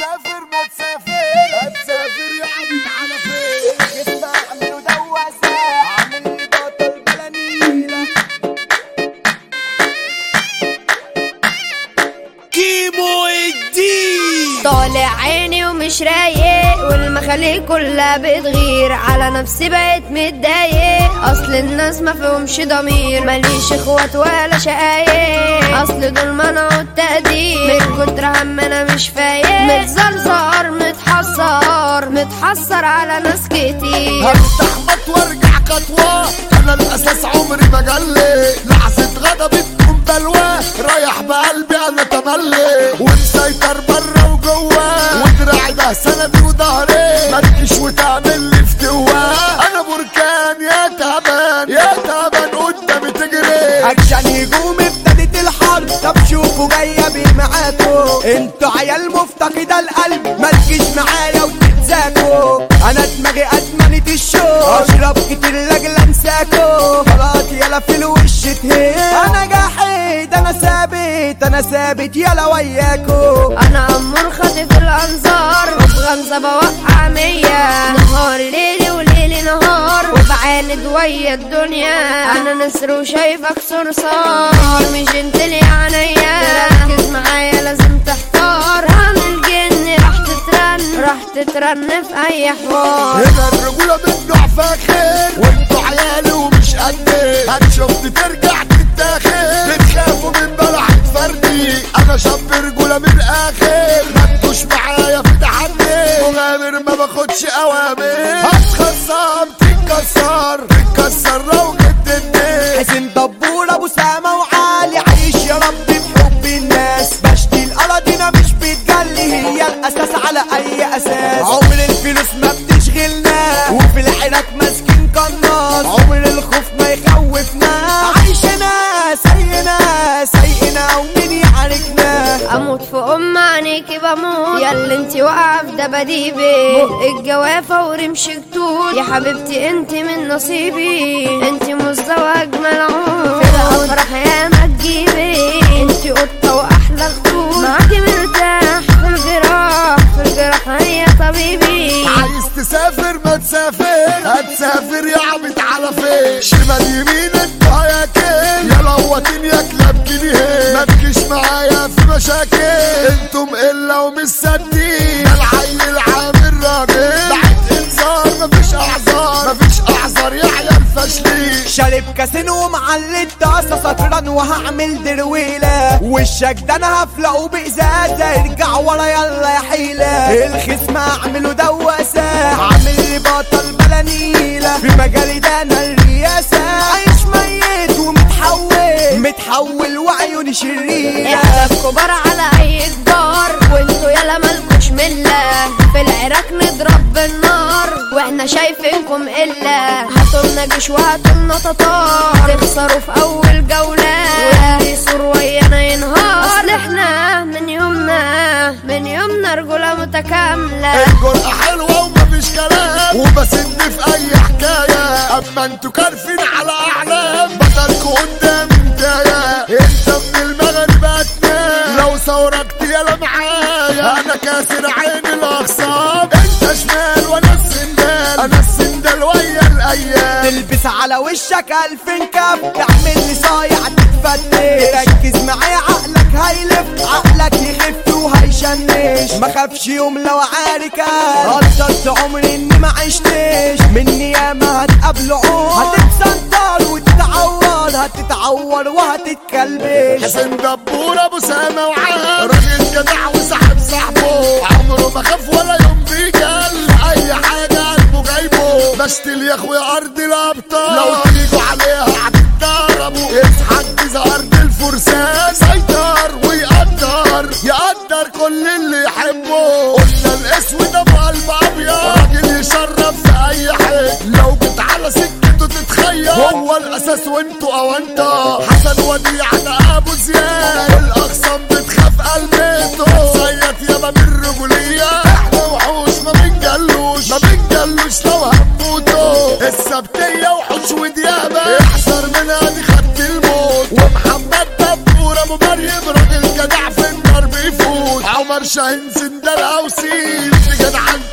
هتسافر ما تسافر هتسافر يا حبيبي على فين اسمع عملوا دوسة عامل لي بطل بلا نيلة كيمو الدين طالع عيني ومش رايق والمخاليق كلها بتغير على نفسي بقيت متضايق اصل الناس ما فيهمش ضمير ماليش اخوات ولا شقايق اصل دول منعوا التقدير من كتر هم انا مش فايق متزرزر متحسر متحسر على ناس كتير هفتح مط وارجع خطوة انا الاساس عمري ما جلي لحظة غضبي تكون بلوى رايح بقلبي انا تملي ومسيطر بره وجوه ودراعي ده سندي وظهري ما تجيش وتعمل لي فتوة انا بركان يا تعبان يا تعبان قدامي تجري عشان هجوم ابتدت الحرب طب شوفوا جايه بيه معاكو انتوا عيال مفتقدة القلب ما تجيش معايا وتتزاكوا انا دماغي ادمنت الشوق اشرب كتير لاجل انساكوا خلاص يلا في الوش تهين انا جحيد انا ثابت انا ثابت يلا وياكو انا امور خاطف الانظار وفي غمزه بوقع مية نهار ليلي وليلي نهار وبعاند ويا الدنيا انا نسر وشايفك صرصار مش انت اللي عينيا تركز معايا لازم تحتار هعمل جن راح تترن راح تترن في اي حوار هنا الرجولة بتنوع فاخر وانتوا عيالي ومش قدي هتشوفني ترجع تتاخر بتخافوا من بلعة فردي انا شاب رجولة من الاخر ما تجوش معايا في تحدي مغامر ما باخدش اوامر هتخصم تتكسر تتكسر لو جبت النيل حسين دبور ابو سامة وعالي عايش يا رب بحب الناس بشتي الاراضينا مش بتجلي هي الاساس على اي اساس عمر الفلوس ما بتشغلنا وفي العراق ماسكين قناص عمر الخوف ما يخوفنا عايشنا سينا سيئنا ومين يعاركنا اموت في ام عينيكي بموت يا اللي انتي واقعه في دباديبي الجوافه ورمش كتوت يا حبيبتي انتي من نصيبي انتي مستوى اجمل عود كده افرح يا ما تجيبي انتي قطه واحلى خطوط معاكي مرتاح في الجراح في الجراح هي طبيبي عايز تسافر ما تسافر هتسافر يا عبد على فين شمال يمين انت يا كين يا لوطين يا كلاب جنيه ما تجيش معايا في مشاكل انتم الا ومش سادين العيل العامل راجل بعد انذار مفيش اعذار مفيش اعذار يا عيال فاشلين شارب كاسين ومعلي الطاسة سكران وهعمل درويلة وشك ده انا هفلقه بإزازة ارجع ورا يلا يا حيلة الخصم اعمله دواسة عامل لي بطل بلا نيلة في مجالي ده انا الرياسة عايش ميت ومتحول متحول وعيوني شريرة احنا كبار على اي كبار وانتوا يالا مالكوش ملة في العراق نضرب بالنار واحنا شايفينكم الا هاتولنا جيش وهاتولنا تتار تخسروا في اول جولة واللي يسور ويانا ينهار اصل احنا من يومنا من يومنا رجولة متكاملة الجرأة حلوة ومفيش كلام وبسد في أي حكاية أما انتوا كارفين على أعلام بدلكوا قدام انتايا انت من المغرب هتنام لو ثوركت يلا معايا أنا كاسر عين الأخصام انت شمال وأنا السندال أنا السندال ويا الأيام تلبس على وشك ألف كاب تعمل لي صايع تتفتش ركز معايا عقلك هيلف عقلك يخف وهيشنش ما خافش يوم لو عاركة قدرت عمري اني ما عشتش مني ياما هتقابلوا عور هتتسنطر وتتعور هتتعور وهتتكلبش حسين دبور ابو سامة وعاد راجل جدع وصاحب صاحبه عمره ما خاف ولا يوم بيجل اي حاجة قلبه جايبه بشتل يا اخويا ارض الابطال لو تيجوا عليها هتتضربوا اصحى الجيزة ارض الفرسان سيطر ويقدر يقدر كل اللي يحبه قلنا الاسود ابو قلب ابيض راجل يشرف في اي حته لو جيت على سكته تتخيل هو الاساس وانتوا او انت حسن وديع ده ابو زياد الاقسام بتخاف قلبته صيت يابا من رجوليه احنا وحوش ما بنجلوش ما بنجلوش لو هنموتوا السبتيه وحوش وديابه احذر منها دي خدت الموت ومحمد دبور ابو مريم راجل جدع في النار بيفوت عمر عمر شاهين زندال اوسيل جدعان